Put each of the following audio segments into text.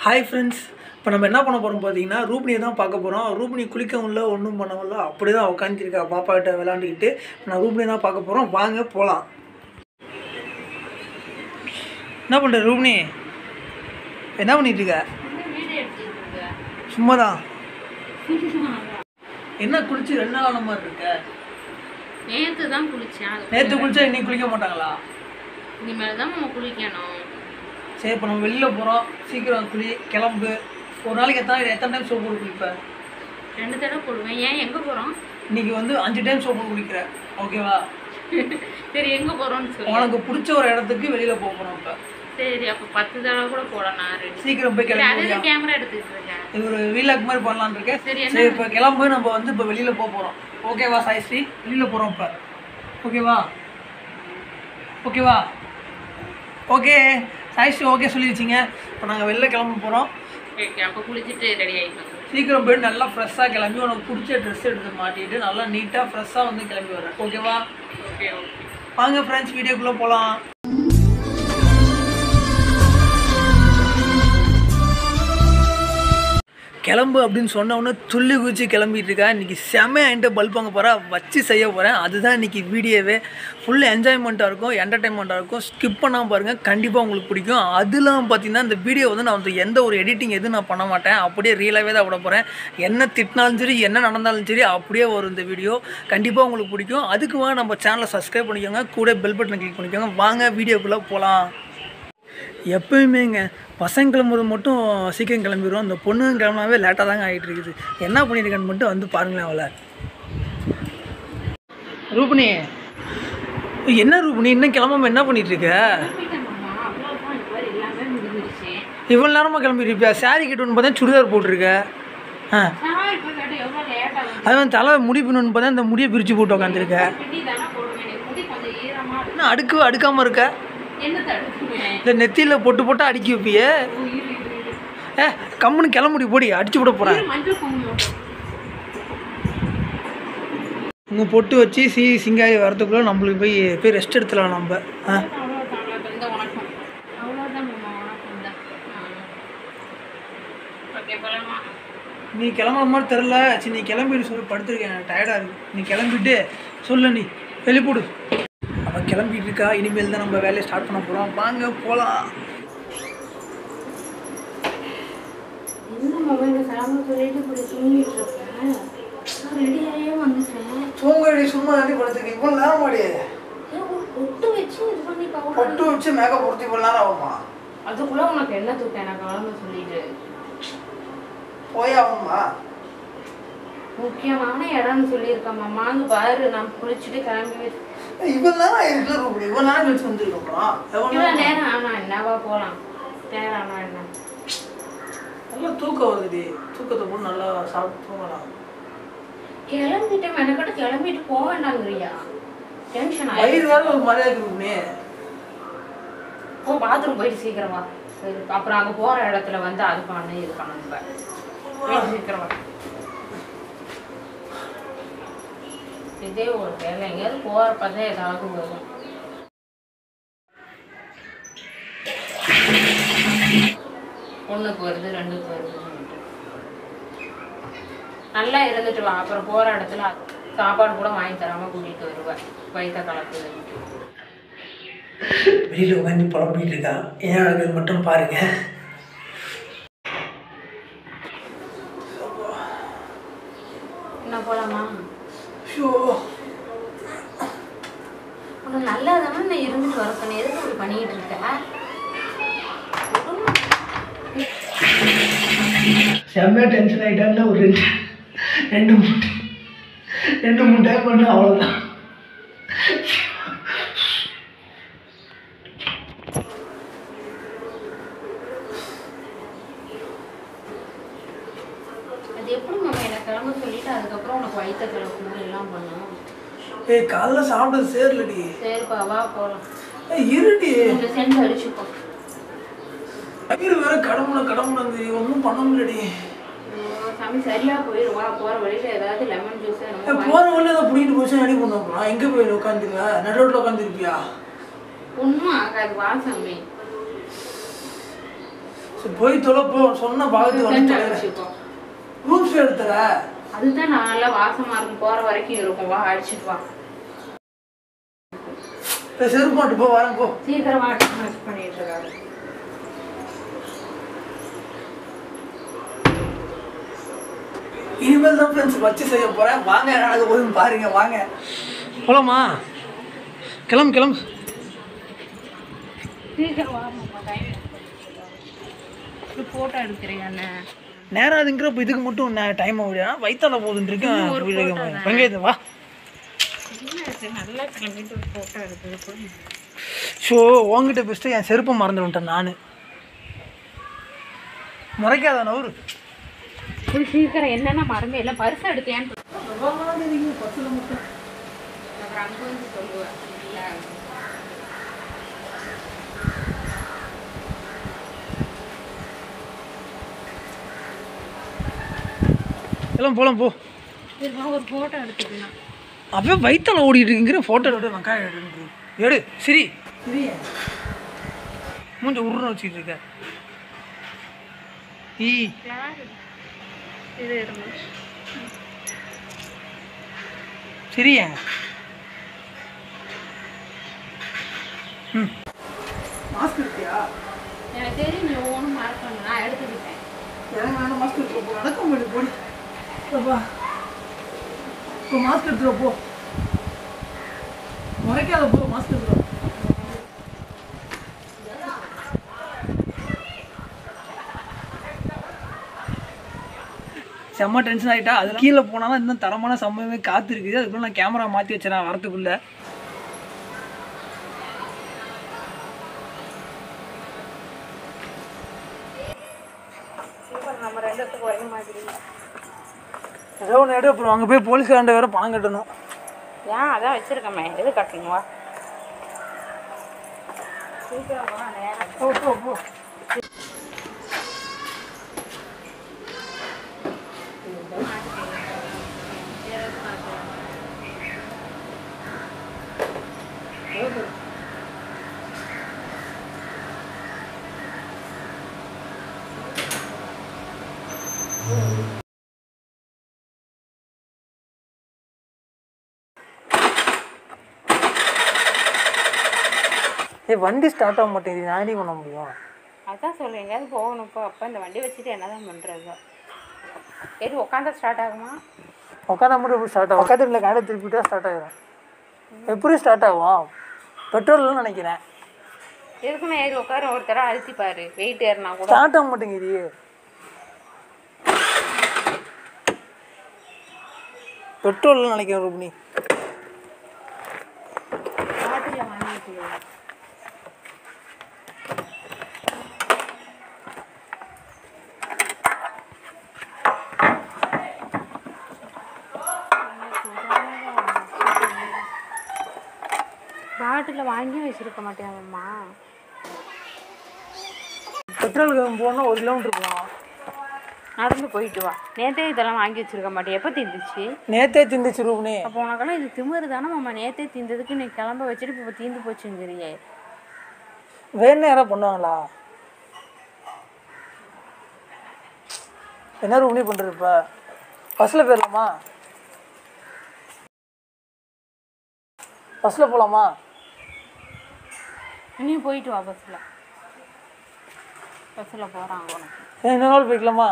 Hi friends இப்போ நம்ம என்ன பண்ண போகிறோம் பார்த்தீங்கன்னா ரூபினியை தான் பார்க்க போகிறோம் ரூபினி குளிக்கவும் இல்லை ஒன்றும் பண்ணவும் இல்லை அப்படியே தான் உட்காந்துருக்கா பாப்பா கிட்ட விளாண்டுக்கிட்டு நான் ரூபினியை தான் பார்க்க போகிறோம் வாங்க போகலாம் என்ன பண்ணுற ரூபினி என்ன பண்ணிட்டு இருக்க சும்மா தான் என்ன குளிச்சு ரெண்டு நாள் ஆன மாதிரி இருக்க நேத்து தான் குளிச்சேன் அது நேற்று குளிச்சா இன்னைக்கு குளிக்க மாட்டாங்களா இனிமேல் தான் நம்ம குளிக்கணும் சரி இப்போ நம்ம வெளியில் போகிறோம் சீக்கிரம் குளி கிளம்பு ஒரு நாளைக்கு எத்தனை எத்தனை டைம் சோப்பு போட்டு குளிப்ப ரெண்டு தடவை போடுவேன் ஏன் எங்கே போகிறோம் இன்னைக்கு வந்து அஞ்சு டைம் சோப்பு போட்டு குளிக்கிற ஓகேவா சரி எங்கே போகிறோம்னு சொல்லு உனக்கு பிடிச்ச ஒரு இடத்துக்கு வெளியில் போக போகிறோம் இப்போ சரி அப்போ பத்து தடவை கூட போடலாம் ரெண்டு சீக்கிரம் போய் சரி, கிளம்பி அதுக்கு கேமரா எடுத்துக்கிட்டு இருக்கேன் இது ஒரு வீலாக் மாதிரி பண்ணலான்னு இருக்கேன் சரி, என்ன? சரி இப்போ கிளம்பு நம்ம வந்து இப்போ வெளியில் போக போகிறோம் ஓகேவா சாய்ஸ்ரீ வெளியில் போகிறோம் இப்போ ஓகேவா ஓகேவா ஓகே சாய்ஸ்ரீ ஓகே சொல்லிடுச்சிங்க இப்போ நாங்கள் வெளில கிளம்ப போகிறோம் ஓகே அப்போ குளிச்சுட்டு ரெடி ஆகிட்டோம் சீக்கிரம் போயிட்டு நல்லா ஃப்ரெஷ்ஷாக கிளம்பி உனக்கு பிடிச்ச ட்ரெஸ் எடுத்து மாட்டிட்டு நல்லா நீட்டாக ஃப்ரெஷ்ஷாக வந்து கிளம்பி வரேன் ஓகேவா ஓகே ஓகே வாங்க ஃப்ரெண்ட்ஸ் வீடியோக்குள்ளே போகலாம் கிளம்பு அப்படின்னு சொன்ன உடனே துள்ளி குதிச்சு கிளம்பிட்டு இருக்கா இன்றைக்கி செம்மையாக என்கிட்ட பல்ப் வாங்க போகிறா வச்சு செய்ய போகிறேன் அதுதான் இன்றைக்கி வீடியோவே ஃபுல் என்ஜாய்மெண்ட்டாக இருக்கும் என்டர்டைன்மெண்ட்டாக இருக்கும் ஸ்கிப் பண்ணாமல் பாருங்கள் கண்டிப்பாக உங்களுக்கு பிடிக்கும் அதெல்லாம் பார்த்தீங்கன்னா இந்த வீடியோ வந்து நான் வந்து எந்த ஒரு எடிட்டிங் எதுவும் நான் பண்ண மாட்டேன் அப்படியே ரியலாகவே தான் விட போகிறேன் என்ன திட்டினாலும் சரி என்ன நடந்தாலும் சரி அப்படியே வரும் இந்த வீடியோ கண்டிப்பாக உங்களுக்கு பிடிக்கும் அதுக்கு வாங்க நம்ம சேனலை சப்ஸ்கிரைப் பண்ணிக்கோங்க கூட பெல் பட்டனை கிளிக் பண்ணிக்கோங்க வாங்க வீடியோக்குள்ளே போகலாம் எப்பயுமேங்க பசங்க கிளம்புறது மட்டும் சீக்கிரம் கிளம்பிடுவோம் அந்த பொண்ணுங்க கிளம்பினாவே லேட்டாக தாங்க ஆகிட்டு இருக்குது என்ன பண்ணியிருக்கான்னு மட்டும் வந்து பாருங்களேன் அவளை ரூபினி என்ன ரூபினி இன்னும் கிளம்பாம என்ன பண்ணிட்டு இருக்க அவ்வளோதான் இப்போ எல்லாமே முடிஞ்சிருச்சு இவ்வளோ நேரமாக கிளம்பிருப்பியா சாரி கட்டணும்னு பார்த்தா சுடிதார் போட்டிருக்க ஆ நான் இப்போ கேட்டு எவ்வளோ லேட்டாக வந்து அது வந்து தலை முடி பின்னணும்னு பார்த்தா இந்த முடியை பிரித்து போட்டு உட்காந்துருக்க பிடி தானே போடுவேன் எனக்கு முடி கொஞ்சம் ஈரமாக இருக்கு என்ன அடுக்கு அடுக்காமல் இருக்க என்ன தடுப்புவேன் இந்த நெத்தியில் பொட்டு போட்டு அடுக்கி வைப்பியே ஏ கம்முன்னு கிளம்புடி போடி அடிச்சு விட போகிறேன் மஞ்சள் குங்குமம் உங்கள் பொட்டு வச்சு சி சிங்காரி வரதுக்குள்ளே நம்மளுக்கு போய் போய் ரெஸ்ட் எடுத்துலாம் நம்ம ஆ அவ்வளோதான் அவ்வளோதான் இந்த வணக்கம் அவ்வளோதான் மாமா வணக்கம் தான் ஓகே போகலாமா நீ கிளம்புற மாதிரி தெரில சரி நீ கிளம்பிடு சொல்லி படுத்துருக்கேன் எனக்கு டயர்டாக இருக்கு நீ கிளம்பிட்டு சொல்லு நீ வெளிப்போடு அவள் கிளம்பிட்டு இருக்கா இனிமேல் தான் நம்ம வேலையை ஸ்டார்ட் பண்ண போகிறோம் வாங்க போகலாம் என்ன மாமா இந்த கிளம்ப சொல்லிட்டு இப்படி தூங்கிட்டு இருக்கேன் ரெடியாகவே வந்துட்டேன் தூங்கடி சும்மா தாண்டி படுத்துருக்கேன் இவ்வளோ நேரம் மாடி ஏன் ஒரு பொட்டு வச்சு இது பண்ணி பவுடர் பொட்டு வச்சு மேக்கப் பொறுத்து இவ்வளோ நேரம் ஆகுமா அதுக்குள்ள உனக்கு என்ன தூக்கம் எனக்கு கிளம்ப சொல்லிட்டு போய் ஆகுமா முக்கியமான இடம்னு சொல்லியிருக்கேன் மாமா அங்கே பாரு நான் குளிச்சுட்டு கிளம்பி இவ்வளோ நேரம் ஆயிருக்கு ரூபடி இவ்வளோ நேரம் கழிச்சு வந்துருக்கோம் இவ்வளோ நேரம் ஆனா என்னவா போகலாம் நேரம் ஆனா என்ன நல்லா தூக்கம் வருதுடி தூக்கத்தை போட்டு நல்லா சாப்பிட்டு தூங்கலாம் கிளம்பிட்டு மெனக்கட்டு கிளம்பிட்டு போக வேண்டாங்கிறியா டென்ஷன் ஆயிடுச்சு வயிறு வேற ஒரு மாதிரியா இருக்குமே போ பாத்ரூம் போயிட்டு சீக்கிரமா சரி அப்புறம் அங்கே போகிற இடத்துல வந்து அது பண்ணு இது பண்ணணும் பாரு. போயிட்டு சீக்கிரமா இதே ஒரு வேலை எங்கேயாவது போகிறப்ப தான் ஏதாவது வரும் ஒன்றுக்கு வருது ரெண்டுக்கு வருது நல்லா இருந்துட்டு வா அப்புறம் போகிற இடத்துல சாப்பாடு கூட வாங்கி தராமல் கூட்டிகிட்டு வருவேன் வயிற்ற கலக்குது வெளியில் உட்காந்து புலம்பிட்டு இருக்கா ஏன் அழகு மட்டும் பாருங்க என்ன போலாமா ஷோ உனக்கு நல்லா தானே நான் இருந்துட்டு வர சொன்னேன் எதுக்கு இப்படி பண்ணிக்கிட்டு இருக்க செம்மையாக டென்ஷன் ஆகிட்டாங்கன்னா ஒரு ரெண்டு ரெண்டு மூணு ரெண்டு மூணு டைம் பண்ண அவ்வளோதான் அது எப்படி மாமா எனக்கு கிளம்ப சொல்லிட்டு அதுக்கப்புறம் உனக்கு வயிற்ற கிளம்பணும் எல்லாம் பண்ணும் ஏய் காலைல சாப்பிட்டது சேரலடி சரிப்பா வா போகலாம் ஏய் இருடி கொஞ்சம் சென்று அடிச்சுப்போ வயிறு வேற கடமுன கடமுனது ஒன்றும் பண்ண முடியலடி ஐயோ, சாமி சரியா போயிடும் வா போகிற வழியில் ஏதாவது லெமன் ஜூஸ் ஏய், என்னமோ போற வழியில ஏதோ பிடிக்கிட்டு போச்சு அடி பண்ணோம் நான் எங்கே போய் உட்காந்துருக்க நடு ரோட்டில் உட்காந்துருப்பியா ஒன்றும் ஆகாது வா சாமி சரி போய் தொலை போ சொன்ன பாகத்து வந்து சென்ட் தொலைறேன் அடிச்சுக்கோ ரூம்ஸ் எடுத்துற அதுதான் நல்லா வாசமா இருக்கும் போற வரைக்கும் இருக்கும் வா அடிச்சிட்டு வா போய் செருப்பு மாட்டு போ வரேன் போ சீக்கிரமா அடிச்சு பண்ணிட்டு இருக்காரு இனிமேல் தான் ஃப்ரெண்ட்ஸ் வச்சு செய்ய போகிறேன் வாங்க நடக்க போதும் பாருங்க வாங்க போலாமா கிளம்பு கிளம்பு சீக்கிரம் வா டைம் போட்டோ எடுக்கிறியா அண்ணன் நேரம் அதுங்கிறப்ப இதுக்கு மட்டும் நான் டைம் ஆகுது வயிற்றால போகுதுன்னு இருக்கேன் வெங்காயத்தை வா நல்லா கிளம்பிட்டு ஒரு போட்டோ எடுக்குது ஸோ உங்ககிட்ட பெஸ்ட்டு என் செருப்பை மறந்துவிட்டேன் நான் முறைக்காத நவரு போய் சீக்கிரம் என்னென்ன மறந்து எல்லாம் பரிசு எடுத்தியான்னு பத்தில் மட்டும் அப்புறம் அங்கே வந்து சொல்லுவேன் இல்லை எல்லாம் போகலாம் போ திரும்ப ஒரு ஃபோட்டோ எடுத்துக்கலாம் அப்போ வயிற்றால ஓடிட்டு இருக்குங்கிற ஃபோட்டோ எடுத்து வெங்காயம் எடுத்து எடு சரி சரி மூஞ்ச உருன்னு வச்சுக்கிட்டு இருக்க ஈ இது இருங்க சரியா ம் மாஸ்க் இருக்கியா எனக்கு தெரியும் நீ ஒன்றும் மறக்கணும் நான் எடுத்துக்கிட்டேன் எனக்கு வேணாம் மாஸ்க் எடுத்துட்டு போ நடக்க முடியும் போடி அப்பா இப்போ மாஸ்க் எடுத்துட்டு போ முறைக்காத போ மாஸ்க் எடுத்துட்டு வா. செம்ம டென்ஷன் ஆகிட்டா அது கீழே போனாலும் இன்னும் தரமான சம்பவமே காத்து இருக்குது அதுக்குள்ள நான் கேமரா மாற்றி வச்சேன் நான் வரத்துக்குள்ள நம்ம ரெண்டுத்துக்கு ஒரே மாதிரி ஏதோ ஒன்று எடு அப்புறம் அங்கே போய் போலீஸ்காரண்ட வேற பணம் கட்டணும் ஏன் அதான் வச்சிருக்கமே எது கட்டணும் வா சீக்கிரம் வா நேரம் போ போ போ ஏய் வண்டி ஸ்டார்ட் ஆக மாட்டேங்குது நான் என்ன பண்ண முடியும் அதான் சொல்லுங்க எங்கேயாவது போகணும் இப்போ அப்போ இந்த வண்டி வச்சுட்டு என்னதான் பண்ணுறது எது உட்காந்தா ஸ்டார்ட் ஆகுமா உட்காந்தா மட்டும் எப்படி ஸ்டார்ட் ஆகும் உட்காந்து இல்லை காடை திருப்பிட்டா ஸ்டார்ட் ஆகிடும் எப்படி ஸ்டார்ட் ஆகும் பெட்ரோல்னு நினைக்கிறேன் எதுக்குமே ஏறி உட்கார ஒரு தடவை அழுத்தி பாரு வெயிட் ஏறினா கூட ஸ்டார்ட் ஆக மாட்டேங்குது பெட்ரோல்னு நினைக்கிறேன் ரூபினி பாட்டில் வாங்கிட்டு பாட்டில் வாங்கி வச்சிருக்க மாட்டேங்கம்மா பெட்ரோல் போனால் ஒரு கிலோமீட்டர் போகலாம் நடந்து போயிட்டு வா நேத்தே இதெல்லாம் வாங்கி வச்சிருக்க மாட்டேன் எப்போ தீந்துச்சு நேத்தே திந்துச்சு ரூபினி அப்போ உனக்கெல்லாம் இது திமிரு தானே மாமா நேத்தே தீந்ததுக்கு நீ கிளம்ப வச்சுட்டு இப்போ தீந்து போச்சுங்கிறியே வேணும் யாராவது பண்ணுவாங்களா என்ன ரூபினி பண்ணுறது இப்போ பஸ்ஸில் போயிடலாமா பஸ்ஸில் போகலாமா நீ போயிட்டு வா பஸ்ஸில் பஸ்ஸில் போகிறாங்க உனக்கு ஏன் இன்னொரு நாள் போய்க்கலாமா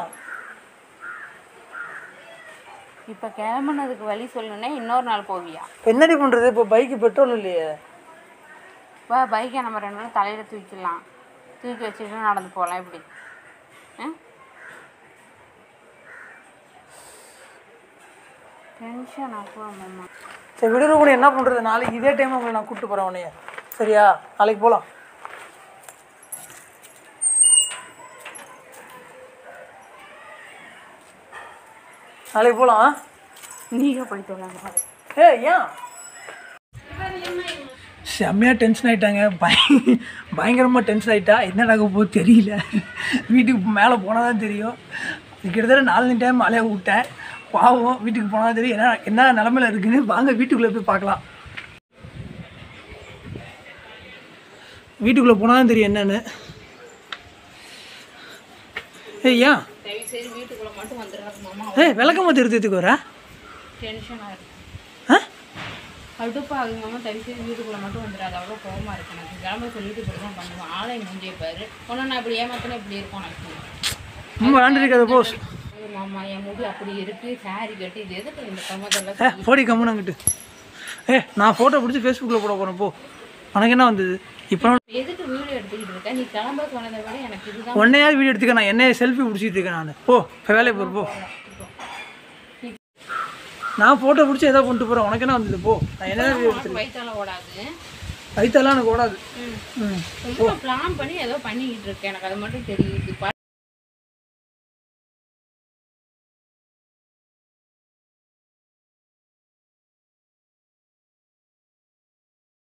இப்போ கிளம்புனதுக்கு வழி சொல்லணுன்னே இன்னொரு நாள் போவியா என்னடி பண்ணுறது இப்போ பைக்கு பெட்ரோல் இல்லையே வா பைக்கை நம்ம ரெண்டு நாள் தலையில் தூக்கிடலாம் தூக்கி வச்சுட்டு நடந்து போகலாம் இப்படி டென்ஷன் ஆகும் மாமா சரி விடுற கூட என்ன பண்ணுறது நாளைக்கு இதே டைம் உங்களை நான் கூப்பிட்டு போகிறேன் உன்னைய சரியா நாளைக்கு போகலாம் நாளைக்கு போகலாம் நீங்கள் போயிட்டு வரலாம் ஏ ஏன் செம்மையாக டென்ஷன் ஆகிட்டாங்க பய பயங்கரமாக டென்ஷன் ஆகிட்டா என்ன நடக்க போகுது தெரியல வீட்டுக்கு மேலே போனால் தான் தெரியும் கிட்டத்தட்ட நாலஞ்சு டைம் மழையை விட்டேன் பாவம் வீட்டுக்கு போனால் தெரியும் என்ன என்ன நிலமையில இருக்குன்னு வாங்க வீட்டுக்குள்ளே போய் பார்க்கலாம் வீட்டுக்குள்ளே போனால் தான் தெரியும் என்னன்னு ஏய் ஏன் தயவு செய்து வீட்டுக்குள்ள மட்டும் வந்துடுறாரு மாமா ஏய் விளக்கமாக திருத்தத்துக்கு வர டென்ஷனாக இருக்கு ஆ கடுப்பா ஆகுது மாமா தயவு செய்து வீட்டுக்குள்ள மட்டும் வந்துடாது அவ்வளோ கோவமா இருக்கு எனக்கு கிளம்ப சொல்லிட்டு இப்படி தான் பண்ணுவேன் ஆளை மூஞ்சிய பாரு ஒன்றும் நான் இப்படி ஏமாத்தினா இப்படி இருக்கும் எனக்கு ரொம்ப விளாண்டுருக்காத போஸ் ஐயோ மாமா என் முடி அப்படி இருக்கு சாரி கட்டி இது எதுக்கு இந்த கமதெல்லாம் ஏ போடி கம்முன்னு அங்கிட்டு ஏ நான் ஃபோட்டோ பிடிச்சி ஃபேஸ்புக்கில் போட போகிறேன் போ உனக்கு என்ன வந்தது இப்போ எதுக்கு வீடியோ எடுத்துக்கிட்டு இருக்க நீ கிளம்ப சொன்னதை விட எனக்கு இதுதான் உன்னையாவது வீடியோ எடுத்துக்க நான் என்னைய செல்ஃபி பிடிச்சிட்டு இருக்கேன் நான் போ இப்போ வேலையை போகிற போ நான் ஃபோட்டோ பிடிச்சி ஏதோ பண்ணிட்டு போகிறேன் உனக்கு என்ன வந்தது போ நான் என்ன வீடியோ உனக்கு வயிற்றால ஓடாது வயிற்றெல்லாம் எனக்கு ஓடாது ம் ம் ரொம்ப பிளான் பண்ணி ஏதோ பண்ணிக்கிட்டு இருக்கேன் எனக்கு அது மட்டும் தெரியுது